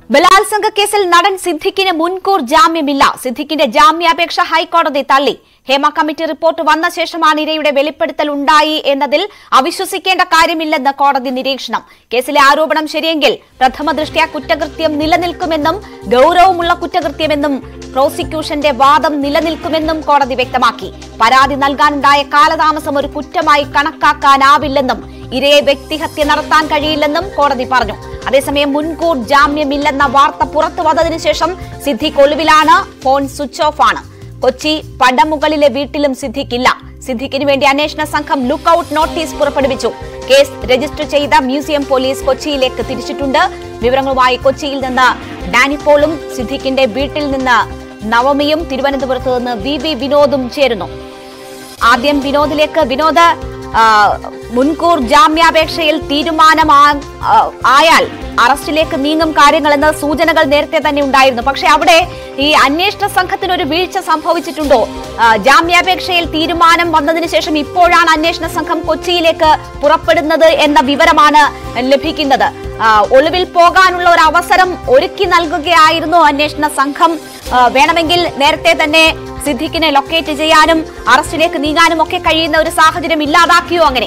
ബലാത്സംഗ കേസിൽ നടൻ സിദ്ദിഖിന് മുൻകൂർ ജാമ്യമില്ല സിദ്ദിഖിന്റെ ജാമ്യാപേക്ഷ ഹൈക്കോടതി തള്ളി ഹേമ കമ്മിറ്റി റിപ്പോർട്ട് വന്ന ശേഷമാണ് ഇരയുടെ വെളിപ്പെടുത്തൽ ഉണ്ടായി എന്നതിൽ അവിശ്വസിക്കേണ്ട കാര്യമില്ലെന്ന് കോടതി നിരീക്ഷണം കേസിലെ ആരോപണം ശരിയെങ്കിൽ പ്രഥമ ദൃഷ്ട്യാ കുറ്റകൃത്യം നിലനിൽക്കുമെന്നും ഗൌരവമുള്ള കുറ്റകൃത്യമെന്നും പ്രോസിക്യൂഷന്റെ വാദം നിലനിൽക്കുമെന്നും കോടതി വ്യക്തമാക്കി പരാതി നൽകാനുണ്ടായ കാലതാമസം ഒരു കുറ്റമായി കണക്കാക്കാനാവില്ലെന്നും ഇരയെ വ്യക്തിഹത്യ നടത്താൻ കഴിയില്ലെന്നും കോടതി പറഞ്ഞു അതേസമയം മുൻകൂർ ജാമ്യമില്ലെന്ന വാർത്ത പുറത്തു വന്നതിനു ശേഷം സിദ്ദിഖ് ഒളിവിലാണ് ഫോൺ സ്വിച്ച് ഓഫ് ആണ് കൊച്ചി പടമുകളിലെ വീട്ടിലും സിദ്ദിഖ് ഇല്ല സിദ്ദിഖിന് വേണ്ടി അന്വേഷണ സംഘം ലുക്കൌട്ട് നോട്ടീസ് പുറപ്പെടുവിച്ചു കേസ് രജിസ്റ്റർ ചെയ്ത മ്യൂസിയം പോലീസ് കൊച്ചിയിലേക്ക് തിരിച്ചിട്ടുണ്ട് വിവരങ്ങളുമായി കൊച്ചിയിൽ നിന്ന് ഡാനിപ്പോളും സിദ്ദിഖിന്റെ വീട്ടിൽ നിന്ന് നവമിയും തിരുവനന്തപുരത്ത് നിന്ന് വി വി വിനോദും ചേരുന്നു ആദ്യം വിനോദിലേക്ക് വിനോദ് ആ, മുൻകൂർ ജാമ്യാപേക്ഷയിൽ തീരുമാനമാ ആ, ആയാൽ അറസ്റ്റിലേക്ക് നീങ്ങും കാര്യങ്ങൾ എന്ന സൂചനകൾ നേരത്തെ തന്നെ ഉണ്ടായിരുന്നു പക്ഷെ അവിടെ ഈ അന്വേഷണ സംഘത്തിന് ഒരു വീഴ്ച സംഭവിച്ചിട്ടുണ്ടോ ആ, ജാമ്യാപേക്ഷയിൽ തീരുമാനം വന്നതിന് ശേഷം ഇപ്പോഴാണ് അന്വേഷണ സംഘം കൊച്ചിയിലേക്ക് പുറപ്പെടുന്നത് എന്ന വിവരമാണ് ലഭിക്കുന്നത് ആ, ഒളിവിൽ പോകാനുള്ള ഒരു അവസരം ഒരുക്കി നൽകുകയായിരുന്നു അന്വേഷണ സംഘം ആ, വേണമെങ്കിൽ നേരത്തെ തന്നെ സിദ്ദിഖിനെ ലൊക്കേറ്റ് ചെയ്യാനും അറസ്റ്റിലേക്ക് നീങ്ങാനും ഒക്കെ കഴിയുന്ന ഒരു സാഹചര്യം ഇല്ലാതാക്കിയോ അങ്ങനെ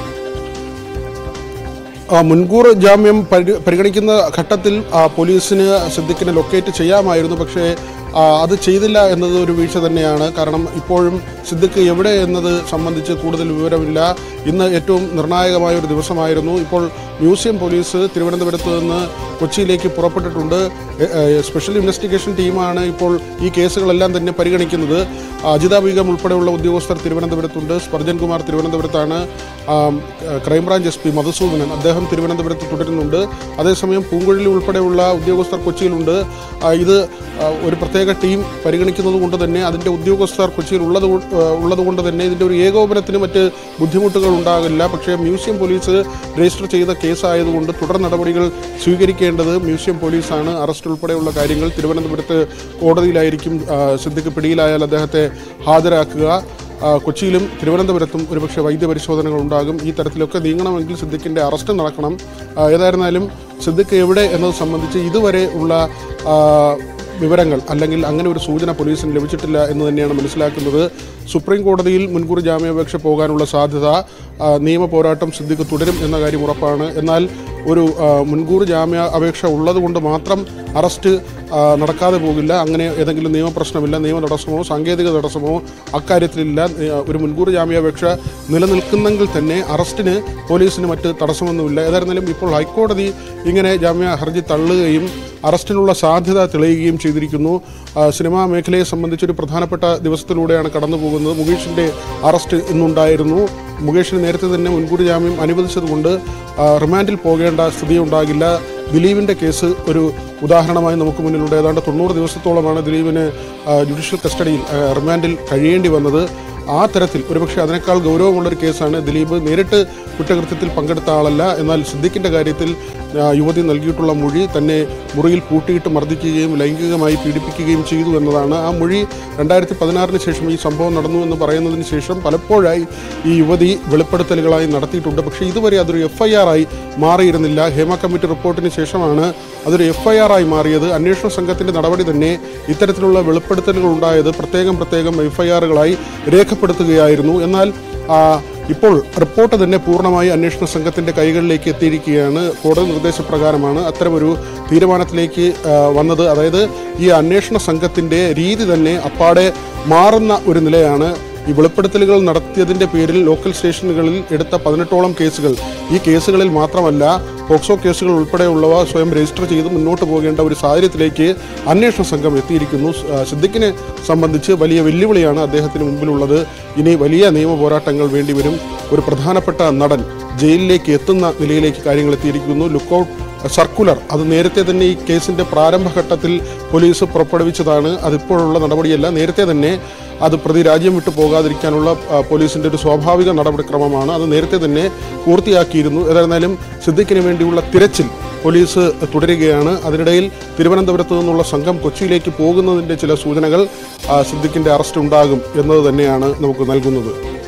ആ, മുൻകൂർ ജാമ്യം പരി- പരിഗണിക്കുന്ന ഘട്ടത്തിൽ ആ, പോലീസിന് സിദ്ദിഖിനെ ലൊക്കേറ്റ് ചെയ്യാമായിരുന്നു പക്ഷേ ആ, അത് ചെയ്തില്ല എന്നത് ഒരു വീഴ്ച തന്നെയാണ് കാരണം ഇപ്പോഴും സിദ്ദിഖ് എവിടെ എന്നത് സംബന്ധിച്ച് കൂടുതൽ വിവരമില്ല ഇന്ന് ഏറ്റവും നിർണായകമായ ഒരു ദിവസമായിരുന്നു ഇപ്പോൾ മ്യൂസിയം പോലീസ് തിരുവനന്തപുരത്ത് നിന്ന് കൊച്ചിയിലേക്ക് പുറപ്പെട്ടിട്ടുണ്ട് എ- എ, സ്പെഷ്യൽ ഇൻവെസ്റ്റിഗേഷൻ ടീമാണ് ഇപ്പോൾ ഈ കേസുകളെല്ലാം തന്നെ പരിഗണിക്കുന്നത് അജിത ബീഗം ഉൾപ്പെടെയുള്ള ഉദ്യോഗസ്ഥർ തിരുവനന്തപുരത്തുണ്ട് സ്പർജൻ കുമാർ തിരുവനന്തപുരത്താണ് ആം, ക്രൈംബ്രാഞ്ച് എസ് പി മധുസൂദനൻ അദ്ദേഹം തിരുവനന്തപുരത്ത് തുടരുന്നുണ്ട് അതേസമയം പൂങ്കുഴലി ഉൾപ്പെടെയുള്ള ഉദ്യോഗസ്ഥർ കൊച്ചിയിലുണ്ട് ആ, ഇത് ആ, ഒരു പ്രത്യേക ടീം പരിഗണിക്കുന്നത് കൊണ്ട് തന്നെ അതിൻ്റെ ഉദ്യോഗസ്ഥർ കൊച്ചിയിൽ ഉള്ളത് കൊ- ആ, ഉള്ളതുകൊണ്ട് തന്നെ ഇതിൻ്റെ ഒരു ഏകോപനത്തിന് മറ്റ് ബുദ്ധിമുട്ടുകൾ ഉണ്ടാകില്ല പക്ഷേ മ്യൂസിയം പോലീസ് രജിസ്റ്റർ ചെയ്ത കേസായതുകൊണ്ട് തുടർ നടപടികൾ സ്വീകരിക്കേണ്ടത് മ്യൂസിയം പോലീസാണ് അറസ്റ്റ് ഉൾപ്പെടെയുള്ള കാര്യങ്ങൾ തിരുവനന്തപുരത്ത് കോടതിയിലായിരിക്കും ആ, സിദ്ദിഖ് പിടിയിലായാൽ അദ്ദേഹത്തെ ഹാജരാക്കുക ആ, കൊച്ചിയിലും തിരുവനന്തപുരത്തും ഒരുപക്ഷെ വൈദ്യപരിശോധനകൾ ഉണ്ടാകും ഈ തരത്തിലൊക്കെ നീങ്ങണമെങ്കിൽ സിദ്ദിഖിൻ്റെ അറസ്റ്റ് നടക്കണം ആ, ഏതായിരുന്നാലും സിദ്ദിഖ് എവിടെ എന്നത് സംബന്ധിച്ച് ഇതുവരെ ഉള്ള ആ, വിവരങ്ങൾ അല്ലെങ്കിൽ അങ്ങനെ ഒരു സൂചന പോലീസിന് ലഭിച്ചിട്ടില്ല എന്ന് തന്നെയാണ് മനസ്സിലാക്കുന്നത് സുപ്രീം കോടതിയിൽ മുൻകൂർ ജാമ്യാപേക്ഷ പോകാനുള്ള സാധ്യത ആ, നിയമ പോരാട്ടം സിദ്ദിഖ് തുടരും എന്ന കാര്യം ഉറപ്പാണ് എന്നാൽ ഒരു ആ, മുൻകൂർ ജാമ്യ അപേക്ഷ ഉള്ളതുകൊണ്ട് മാത്രം അറസ്റ്റ് ആ, നടക്കാതെ പോകില്ല അങ്ങനെ ഏതെങ്കിലും നിയമപ്രശ്നമില്ല നിയമ തടസ്സമോ സാങ്കേതിക തടസ്സമോ അക്കാര്യത്തിലില്ല ഏ, ഒരു മുൻകൂർ ജാമ്യാപേക്ഷ നിലനിൽക്കുന്നെങ്കിൽ തന്നെ അറസ്റ്റിന് പോലീസിന് മറ്റ് തടസ്സമൊന്നുമില്ല ഏതായിരുന്നാലും ഇപ്പോൾ ഹൈക്കോടതി ഇങ്ങനെ ജാമ്യ ഹർജി തള്ളുകയും അറസ്റ്റിനുള്ള സാധ്യത തെളിയുകയും ചെയ്തിരിക്കുന്നു ആ, സിനിമാ മേഖലയെ സംബന്ധിച്ചൊരു പ്രധാനപ്പെട്ട ദിവസത്തിലൂടെയാണ് കടന്നു പോകുന്നത് മുകേഷിൻ്റെ അറസ്റ്റ് ഇന്നുണ്ടായിരുന്നു മുകേഷിന് നേരത്തെ തന്നെ മുൻകൂർ ജാമ്യം അനുവദിച്ചതുകൊണ്ട് ആ, റിമാൻഡിൽ പോകേണ്ട സ്ഥിതി ഉണ്ടാകില്ല ദിലീപിൻ്റെ കേസ് ഒരു ഉദാഹരണമായി നമുക്ക് മുന്നിലുണ്ട് ഏതാണ്ട് തൊണ്ണൂറ് ദിവസത്തോളമാണ് ദിലീപിന് ആ, ജുഡീഷ്യൽ കസ്റ്റഡിയിൽ ആ, റിമാൻഡിൽ കഴിയേണ്ടി വന്നത് ആ തരത്തിൽ ഒരുപക്ഷെ അതിനേക്കാൾ ഗൗരവമുള്ളൊരു കേസാണ് ദിലീപ് നേരിട്ട് കുറ്റകൃത്യത്തിൽ പങ്കെടുത്ത ആളല്ല എന്നാൽ സിദ്ദിഖിൻ്റെ കാര്യത്തിൽ ആ, യുവതി നൽകിയിട്ടുള്ള മൊഴി തന്നെ മുറിയിൽ പൂട്ടിയിട്ട് മർദ്ദിക്കുകയും ലൈംഗികമായി പീഡിപ്പിക്കുകയും ചെയ്തു എന്നതാണ് ആ മൊഴി രണ്ടായിരത്തി പതിനാറിന് ശേഷം ഈ സംഭവം നടന്നു എന്ന് പറയുന്നതിന് ശേഷം പലപ്പോഴായി ഈ യുവതി വെളിപ്പെടുത്തലുകളായി നടത്തിയിട്ടുണ്ട് പക്ഷേ ഇതുവരെ അതൊരു എഫ് ഐ ആർ ആയി മാറിയിരുന്നില്ല ഹേമ കമ്മിറ്റി റിപ്പോർട്ടിന് ശേഷമാണ് അതൊരു എഫ് ഐ ആർ ആയി മാറിയത് അന്വേഷണ സംഘത്തിൻ്റെ നടപടി തന്നെ ഇത്തരത്തിലുള്ള വെളിപ്പെടുത്തലുകൾ ഉണ്ടായത് പ്രത്യേകം പ്രത്യേകം എഫ് ഐ ആറുകളായി രേഖപ്പെടുത്തുകയായിരുന്നു എന്നാൽ ആ, ഇപ്പോൾ റിപ്പോർട്ട് തന്നെ പൂർണ്ണമായി അന്വേഷണ സംഘത്തിൻ്റെ കൈകളിലേക്ക് എത്തിയിരിക്കുകയാണ് കോടതി നിർദ്ദേശപ്രകാരമാണ് അത്തരമൊരു തീരുമാനത്തിലേക്ക് ആ, വന്നത് അതായത് ഈ അന്വേഷണ സംഘത്തിൻ്റെ രീതി തന്നെ അപ്പാടെ മാറുന്ന ഒരു നിലയാണ് ഈ വെളിപ്പെടുത്തലുകൾ നടത്തിയതിൻ്റെ പേരിൽ ലോക്കൽ സ്റ്റേഷനുകളിൽ എടുത്ത പതിനെട്ടോളം കേസുകൾ ഈ കേസുകളിൽ മാത്രമല്ല പോക്സോ കേസുകൾ ഉൾപ്പെടെയുള്ളവ സ്വയം രജിസ്റ്റർ ചെയ്ത് മുന്നോട്ട് പോകേണ്ട ഒരു സാഹചര്യത്തിലേക്ക് അന്വേഷണ സംഘം എത്തിയിരിക്കുന്നു ആ, സിദ്ദിഖിനെ സംബന്ധിച്ച് വലിയ വെല്ലുവിളിയാണ് അദ്ദേഹത്തിന് മുമ്പിലുള്ളത് ഇനി വലിയ നിയമ പോരാട്ടങ്ങൾ വേണ്ടിവരും ഒരു പ്രധാനപ്പെട്ട നടൻ ജയിലിലേക്ക് എത്തുന്ന നിലയിലേക്ക് കാര്യങ്ങൾ എത്തിയിരിക്കുന്നു ലുക്കൌട്ട് സർക്കുലർ അത് നേരത്തെ തന്നെ ഈ കേസിൻ്റെ പ്രാരംഭഘട്ടത്തിൽ പോലീസ് പുറപ്പെടുവിച്ചതാണ് അതിപ്പോഴുള്ള നടപടിയല്ല നേരത്തെ തന്നെ അത് പ്രതി രാജ്യം വിട്ടു പോകാതിരിക്കാനുള്ള ആ, പോലീസിൻ്റെ ഒരു സ്വാഭാവിക നടപടിക്രമമാണ് അത് നേരത്തെ തന്നെ പൂർത്തിയാക്കിയിരുന്നു ഏതായിരുന്നാലും സിദ്ദിഖിന് വേണ്ടിയുള്ള തിരച്ചിൽ പോലീസ് തുടരുകയാണ് അതിനിടയിൽ തിരുവനന്തപുരത്ത് നിന്നുള്ള സംഘം കൊച്ചിയിലേക്ക് പോകുന്നതിൻ്റെ ചില സൂചനകൾ ആ, സിദ്ദിഖിൻ്റെ അറസ്റ്റ് ഉണ്ടാകും എന്നത് തന്നെയാണ് നമുക്ക് നൽകുന്നത്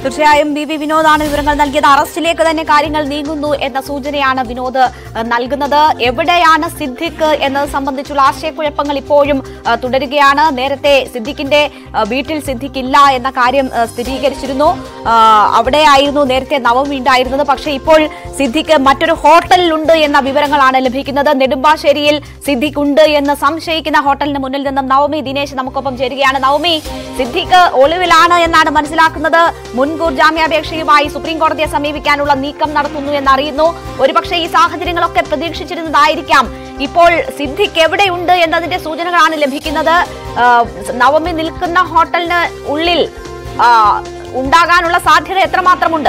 തീർച്ചയായും ബി വി വിനോദാണ് വിവരങ്ങൾ നൽകിയത് അറസ്റ്റിലേക്ക് തന്നെ കാര്യങ്ങൾ നീങ്ങുന്നു എന്ന സൂചനയാണ് വിനോദ് ഏഹ്, നൽകുന്നത് എവിടെയാണ് സിദ്ദിഖ് എന്നത് സംബന്ധിച്ചുള്ള ആശയക്കുഴപ്പങ്ങൾ ഇപ്പോഴും ഏഹ്, തുടരുകയാണ് നേരത്തെ സിദ്ദിഖിന്റെ ഏഹ്, വീട്ടിൽ സിദ്ദിഖ് ഇല്ല എന്ന കാര്യം ഏഹ്, സ്ഥിരീകരിച്ചിരുന്നു ആഹ്, അവിടെയായിരുന്നു നേരത്തെ നവമി ഉണ്ടായിരുന്നത് പക്ഷേ ഇപ്പോൾ സിദ്ദിഖ് മറ്റൊരു ഹോട്ടലിലുണ്ട് എന്ന വിവരങ്ങളാണ് ലഭിക്കുന്നത് നെടുമ്പാശ്ശേരിയിൽ സിദ്ദിഖ് ഉണ്ട് എന്ന് സംശയിക്കുന്ന ഹോട്ടലിന് മുന്നിൽ നിന്നും നവമി ദിനേശ് നമുക്കൊപ്പം ചേരുകയാണ് നവമി സിദ്ദിഖ് ഒളിവിലാണ് എന്നാണ് മനസ്സിലാക്കുന്നത് മുൻകൂർ ജാമ്യാപേക്ഷയുമായി സുപ്രീം കോടതിയെ സമീപിക്കാനുള്ള നീക്കം നടത്തുന്നു എന്നറിയുന്നു ഒരുപക്ഷെ ഈ സാഹചര്യങ്ങളൊക്കെ പ്രതീക്ഷിച്ചിരുന്നതായിരിക്കാം ഇപ്പോൾ സിദ്ദിഖ് എവിടെയുണ്ട് എന്നതിന്റെ സൂചനകളാണ് ലഭിക്കുന്നത് ആ, നവമി നിൽക്കുന്ന ഹോട്ടലിന് ഉള്ളിൽ ആ, ഉണ്ടാകാനുള്ള സാധ്യത എത്രമാത്രമുണ്ട്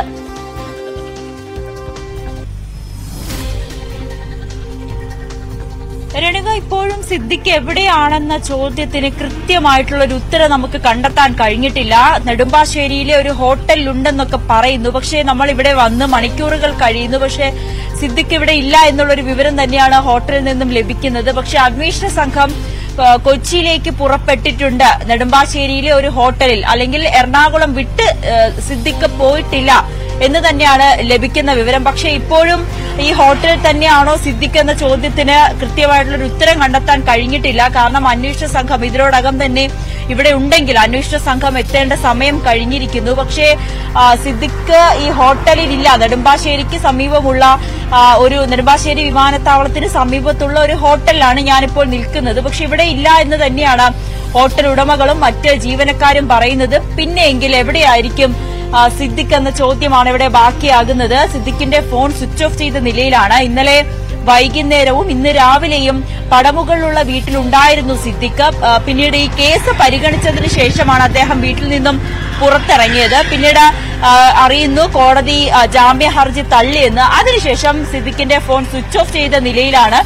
രണിക ഇപ്പോഴും സിദ്ദിഖ് എവിടെയാണെന്ന ചോദ്യത്തിന് കൃത്യമായിട്ടുള്ള ഒരു ഉത്തരം നമുക്ക് കണ്ടെത്താൻ കഴിഞ്ഞിട്ടില്ല നെടുമ്പാശ്ശേരിയിലെ ഒരു ഹോട്ടലിലുണ്ടെന്നൊക്കെ പറയുന്നു പക്ഷേ നമ്മൾ ഇവിടെ വന്ന് മണിക്കൂറുകൾ കഴിയുന്നു പക്ഷേ സിദ്ദിഖ് ഇവിടെ ഇല്ല എന്നുള്ളൊരു വിവരം തന്നെയാണ് ഹോട്ടലിൽ നിന്നും ലഭിക്കുന്നത് പക്ഷേ അന്വേഷണ സംഘം ആ, കൊച്ചിയിലേക്ക് പുറപ്പെട്ടിട്ടുണ്ട് നെടുമ്പാശ്ശേരിയിലെ ഒരു ഹോട്ടലിൽ അല്ലെങ്കിൽ എറണാകുളം വിട്ട് ആ, സിദ്ദിഖ് പോയിട്ടില്ല എന്ന് തന്നെയാണ് ലഭിക്കുന്ന വിവരം പക്ഷേ ഇപ്പോഴും ഈ ഹോട്ടലിൽ തന്നെയാണോ സിദ്ദിഖ് എന്ന ചോദ്യത്തിന് കൃത്യമായിട്ടുള്ള ഒരു ഉത്തരം കണ്ടെത്താൻ കഴിഞ്ഞിട്ടില്ല കാരണം അന്വേഷണ സംഘം ഇതിനോടകം തന്നെ ഇവിടെ ഉണ്ടെങ്കിൽ അന്വേഷണ സംഘം എത്തേണ്ട സമയം കഴിഞ്ഞിരിക്കുന്നു പക്ഷേ ആ, സിദ്ദിഖ് ഈ ഹോട്ടലിൽ ഇല്ല നെടുമ്പാശ്ശേരിക്ക് സമീപമുള്ള ആ, ഒരു നെടുമ്പാശ്ശേരി വിമാനത്താവളത്തിന് സമീപത്തുള്ള ഒരു ഹോട്ടലിലാണ് ഞാനിപ്പോൾ നിൽക്കുന്നത് പക്ഷെ ഇവിടെ ഇല്ല എന്ന് തന്നെയാണ് ഹോട്ടൽ ഉടമകളും മറ്റ് ജീവനക്കാരും പറയുന്നത് പിന്നെയെങ്കിൽ എവിടെയായിരിക്കും ആ, സിദ്ദിഖ് എന്ന ചോദ്യമാണ് ഇവിടെ ബാക്കിയാകുന്നത് സിദ്ദിഖിന്റെ ഫോൺ സ്വിച്ച് ഓഫ് ചെയ്ത നിലയിലാണ് ഇന്നലെ വൈകുന്നേരവും ഇന്ന് രാവിലെയും പടമുകളിലുള്ള വീട്ടിലുണ്ടായിരുന്നു സിദ്ദിഖ് ആ, പിന്നീട് ഈ കേസ് പരിഗണിച്ചതിന് ശേഷമാണ് അദ്ദേഹം വീട്ടിൽ നിന്നും പുറത്തിറങ്ങിയത് പിന്നീട് ആ, അറിയുന്നു കോടതി ആ, ജാമ്യ ഹർജി തള്ളിയെന്ന് അതിനുശേഷം സിദ്ദിഖിന്റെ ഫോൺ സ്വിച്ച് ഓഫ് ചെയ്ത നിലയിലാണ്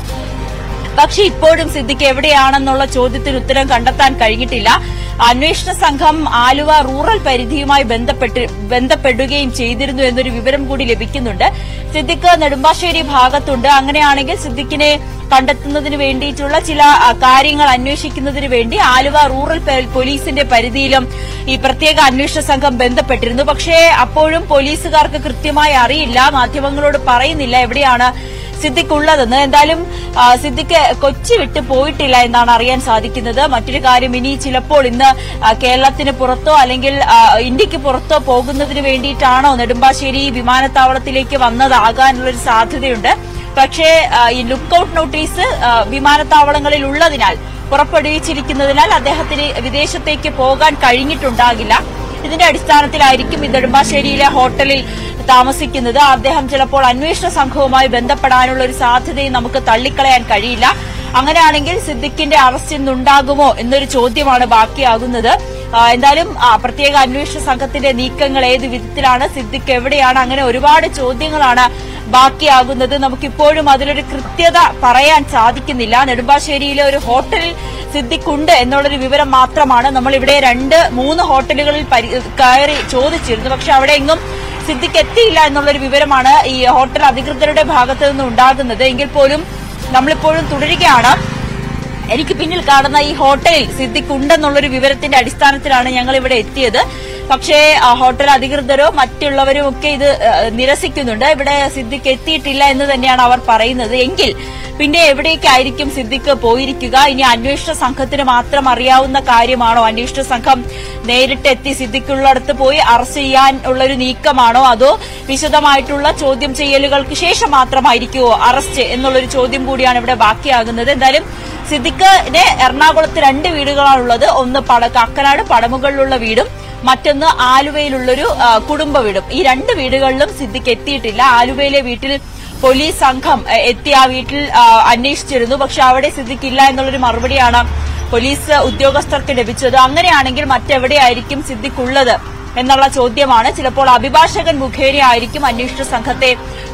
പക്ഷെ ഇപ്പോഴും സിദ്ദിഖ് എവിടെയാണെന്നുള്ള ചോദ്യത്തിന് ഉത്തരം കണ്ടെത്താൻ കഴിഞ്ഞിട്ടില്ല അന്വേഷണ സംഘം ആലുവ റൂറൽ പരിധിയുമായി ബന്ധപ്പെട്ട് ബന്ധപ്പെടുകയും ചെയ്തിരുന്നു എന്നൊരു വിവരം കൂടി ലഭിക്കുന്നുണ്ട് സിദ്ദിഖ് നെടുമ്പാശ്ശേരി ഭാഗത്തുണ്ട് അങ്ങനെയാണെങ്കിൽ സിദ്ദിഖിനെ കണ്ടെത്തുന്നതിന് വേണ്ടിയിട്ടുള്ള ചില ആ, കാര്യങ്ങൾ അന്വേഷിക്കുന്നതിന് വേണ്ടി ആലുവ റൂറൽ പെ- പോലീസിന്റെ പരിധിയിലും ഈ പ്രത്യേക അന്വേഷണ സംഘം ബന്ധപ്പെട്ടിരുന്നു പക്ഷേ അപ്പോഴും പോലീസുകാർക്ക് കൃത്യമായി അറിയില്ല മാധ്യമങ്ങളോട് പറയുന്നില്ല എവിടെയാണ് സിദ്ദിഖ് ഉള്ളതെന്ന് എന്തായാലും ആ, സിദ്ദിഖ് കൊച്ചി വിട്ട് പോയിട്ടില്ല എന്നാണ് അറിയാൻ സാധിക്കുന്നത് മറ്റൊരു കാര്യം ഇനി ചിലപ്പോൾ ഇന്ന് ആ, കേരളത്തിന് പുറത്തോ അല്ലെങ്കിൽ ആ, ഇന്ത്യക്ക് പുറത്തോ പോകുന്നതിന് വേണ്ടിയിട്ടാണോ നെടുമ്പാശ്ശേരി വിമാനത്താവളത്തിലേക്ക് വന്നതാകാനുള്ളൊരു സാധ്യതയുണ്ട് പക്ഷേ ആ, ഈ ലുക്കൌട്ട് നോട്ടീസ് ആ, വിമാനത്താവളങ്ങളിൽ ഉള്ളതിനാൽ പുറപ്പെടുവിച്ചിരിക്കുന്നതിനാൽ അദ്ദേഹത്തിന് വിദേശത്തേക്ക് പോകാൻ കഴിഞ്ഞിട്ടുണ്ടാകില്ല ഇതിന്റെ അടിസ്ഥാനത്തിലായിരിക്കും ഈ നെടുമ്പാശ്ശേരിയിലെ ഹോട്ടലിൽ താമസിക്കുന്നത് അദ്ദേഹം ചിലപ്പോൾ അന്വേഷണ സംഘവുമായി ബന്ധപ്പെടാനുള്ള ഒരു സാധ്യതയും നമുക്ക് തള്ളിക്കളയാൻ കഴിയില്ല അങ്ങനെയാണെങ്കിൽ സിദ്ദിഖിന്റെ അറസ്റ്റ് ഇന്നുണ്ടാകുമോ എന്നൊരു ചോദ്യമാണ് ബാക്കിയാകുന്നത് ആ, എന്തായാലും ആ, പ്രത്യേക അന്വേഷണ സംഘത്തിന്റെ നീക്കങ്ങൾ ഏത് വിധത്തിലാണ് സിദ്ദിഖ് എവിടെയാണ് അങ്ങനെ ഒരുപാട് ചോദ്യങ്ങളാണ് ബാക്കിയാകുന്നത് നമുക്കിപ്പോഴും അതിലൊരു കൃത്യത പറയാൻ സാധിക്കുന്നില്ല നെടുമ്പാശ്ശേരിയിലെ ഒരു ഹോട്ടലിൽ സിദ്ദിഖ് ഉണ്ട് എന്നുള്ളൊരു വിവരം മാത്രമാണ് നമ്മൾ ഇവിടെ രണ്ട് മൂന്ന് ഹോട്ടലുകളിൽ പരി- കയറി ചോദിച്ചിരുന്നു പക്ഷെ അവിടെ എങ്ങും സിദ്ദിഖ് എത്തിയില്ല എന്നുള്ളൊരു വിവരമാണ് ഈ ഹോട്ടൽ അധികൃതരുടെ ഭാഗത്തു നിന്ന് ഉണ്ടാകുന്നത് എങ്കിൽ പോലും നമ്മളിപ്പോഴും തുടരുകയാണ് എനിക്ക് പിന്നിൽ കാണുന്ന ഈ ഹോട്ടലിൽ സിദ്ദിഖ് ഉണ്ടെന്നുള്ളൊരു വിവരത്തിന്റെ അടിസ്ഥാനത്തിലാണ് ഞങ്ങൾ ഇവിടെ എത്തിയത് പക്ഷേ ആ, ഹോട്ടൽ അധികൃതരോ മറ്റുള്ളവരും ഒക്കെ ഇത് ആ, നിരസിക്കുന്നുണ്ട് ഇവിടെ സിദ്ദിഖ് എത്തിയിട്ടില്ല എന്ന് തന്നെയാണ് അവർ പറയുന്നത് എങ്കിൽ പിന്നെ എവിടേക്കായിരിക്കും സിദ്ദിഖ് പോയിരിക്കുക ഇനി അന്വേഷണ സംഘത്തിന് മാത്രം അറിയാവുന്ന കാര്യമാണോ അന്വേഷണ സംഘം നേരിട്ട് എത്തി സിദ്ദിഖുള്ളിടത്ത് പോയി അറസ്റ്റ് ചെയ്യാൻ ഉള്ളൊരു നീക്കമാണോ അതോ വിശദമായിട്ടുള്ള ചോദ്യം ചെയ്യലുകൾക്ക് ശേഷം മാത്രമായിരിക്കുമോ അറസ്റ്റ് എന്നുള്ളൊരു ചോദ്യം കൂടിയാണ് ഇവിടെ ബാക്കിയാകുന്നത് എന്തായാലും സിദ്ദിഖിന് എറണാകുളത്ത് രണ്ട് വീടുകളാണുള്ളത് ഒന്ന് പട കക്കനാട് പടമുകളിലുള്ള വീടും മറ്റൊന്ന് ആലുവയിലുള്ളൊരു ആ, കുടുംബ വീടും ഈ രണ്ട് വീടുകളിലും സിദ്ദിഖ് എത്തിയിട്ടില്ല ആലുവയിലെ വീട്ടിൽ പോലീസ് സംഘം എ, എത്തി ആ വീട്ടിൽ ആ, അന്വേഷിച്ചിരുന്നു പക്ഷെ അവിടെ സിദ്ദിഖ് ഇല്ല എന്നുള്ളൊരു മറുപടിയാണ് പോലീസ് ഉദ്യോഗസ്ഥർക്ക് ലഭിച്ചത് അങ്ങനെയാണെങ്കിൽ മറ്റെവിടെയായിരിക്കും സിദ്ദിഖ് ഉള്ളത് എന്നുള്ള ചോദ്യമാണ് ചിലപ്പോൾ അഭിഭാഷകൻ മുഖേന ആയിരിക്കും അന്വേഷണ സംഘത്തെ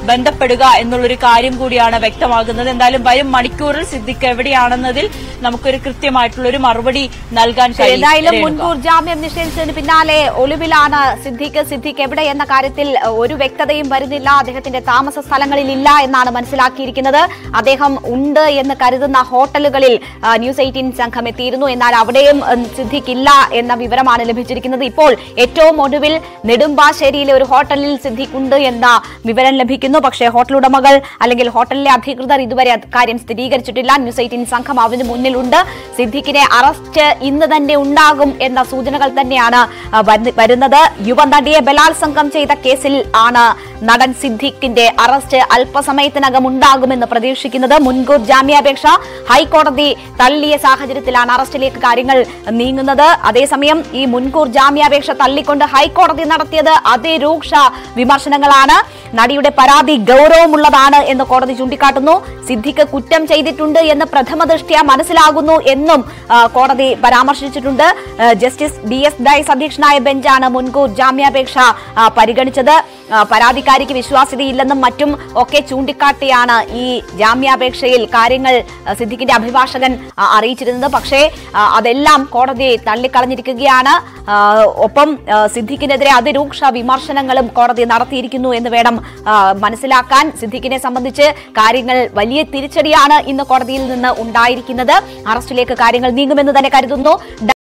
ബന്ധപ്പെടുക എന്നുള്ളൊരു കാര്യം കൂടിയാണ് വ്യക്തമാകുന്നത് എന്തായാലും വരും മണിക്കൂറിൽ സിദ്ദിഖ് എവിടെയാണെന്നതിൽ നമുക്കൊരു കൃത്യമായിട്ടുള്ള ഒരു മറുപടി നൽകാൻ കഴിയും ഏതായാലും രേണുക. മുൻകൂർ ജാമ്യം നിഷേധിച്ചതിന് പിന്നാലെ ഒളിവിലാണ് സിദ്ദിഖ് സിദ്ദിഖ് എവിടെ എന്ന കാര്യത്തിൽ അഹ്, ഒരു വ്യക്തതയും വരുന്നില്ല അദ്ദേഹത്തിന്റെ താമസ സ്ഥലങ്ങളിൽ ഇല്ല എന്നാണ് മനസ്സിലാക്കിയിരിക്കുന്നത് അദ്ദേഹം ഉണ്ട് എന്ന് കരുതുന്ന ഹോട്ടലുകളിൽ ആ, ന്യൂസ് എയ്റ്റീൻ സംഘം എത്തിയിരുന്നു എന്നാൽ അവിടെയും ഉം, സിദ്ദിഖ് ഇല്ല എന്ന വിവരമാണ് ലഭിച്ചിരിക്കുന്നത് ഇപ്പോൾ ഏറ്റവും ഒടുവിൽ നെടുമ്പാശ്ശേരിയിലെ ഒരു ഹോട്ടലിൽ സിദ്ദിഖ് ഉണ്ട് എന്ന വിവരം ലഭിക്കുന്നു പക്ഷേ ഹോട്ടൽ ഉടമകൾ അല്ലെങ്കിൽ ഹോട്ടലിലെ അധികൃതർ ഇതുവരെ കാര്യം സ്ഥിരീകരിച്ചിട്ടില്ല ന്യൂസ് എയ്റ്റീൻ സംഘം അതിന് മുന്നിലുണ്ട് സിദ്ദിഖിനെ അറസ്റ്റ് ഇന്ന് തന്നെ ഉണ്ടാകും എന്ന സൂചനകൾ തന്നെയാണ് ആ, വരുന്ന- വരുന്നത് യുവനടിയെ ബലാത്സംഗം ചെയ്ത കേസിൽ ആണ് നടൻ സിദ്ദിഖിന്റെ അറസ്റ്റ് അല്പസമയത്തിനകം ഉണ്ടാകുമെന്ന് പ്രതീക്ഷിക്കുന്നത് മുൻകൂർ ജാമ്യാപേക്ഷ ഹൈക്കോടതി തള്ളിയ സാഹചര്യത്തിലാണ് അറസ്റ്റിലേക്ക് കാര്യങ്ങൾ നീങ്ങുന്നത് അതേസമയം ഈ മുൻകൂർ ജാമ്യാപേക്ഷ തള്ളിക്കൊണ്ട് ഹൈക്കോടതി നടത്തിയത് അതിരൂക്ഷ വിമർശനങ്ങളാണ് നടിയുടെ പരാതി ഗൗരവമുള്ളതാണ് എന്ന് കോടതി ചൂണ്ടിക്കാട്ടുന്നു സിദ്ദിഖ് കുറ്റം ചെയ്തിട്ടുണ്ട് എന്ന് പ്രഥമ ദൃഷ്ട്യാ മനസ്സിലാകുന്നു എന്നും ആ, കോടതി പരാമർശിച്ചിട്ടുണ്ട് ആ, ജസ്റ്റിസ് ഡി എസ് ഡൈസ് അധ്യക്ഷനായ ബെഞ്ചാണ് മുൻകൂർ ജാമ്യാപേക്ഷ ആ, പരിഗണിച്ചത് ആ, പരാതിക്കാരിക്ക് വിശ്വാസ്യതയില്ലെന്നും മറ്റും ഒക്കെ ചൂണ്ടിക്കാട്ടിയാണ് ഈ ജാമ്യാപേക്ഷയിൽ കാര്യങ്ങൾ ആ, സിദ്ദിഖിന്റെ അഭിഭാഷകൻ ആ, അറിയിച്ചിരുന്നത് പക്ഷേ ആ, അതെല്ലാം കോടതി തള്ളിക്കളഞ്ഞിരിക്കുകയാണ് ആ, ഒപ്പം ആ, സിദ്ദിഖിനെതിരെ അതിരൂക്ഷ വിമർശനങ്ങളും കോടതി നടത്തിയിരിക്കുന്നു എന്ന് വേണം ആ, മനസ്സിലാക്കാൻ സിദ്ദിഖിനെ സംബന്ധിച്ച് കാര്യങ്ങൾ വലിയ തിരിച്ചടിയാണ് ഇന്ന് കോടതിയിൽ നിന്ന് ഉണ്ടായിരിക്കുന്നത് അറസ്റ്റിലേക്ക് കാര്യങ്ങൾ നീങ്ങുമെന്ന് തന്നെ കരുതുന്നു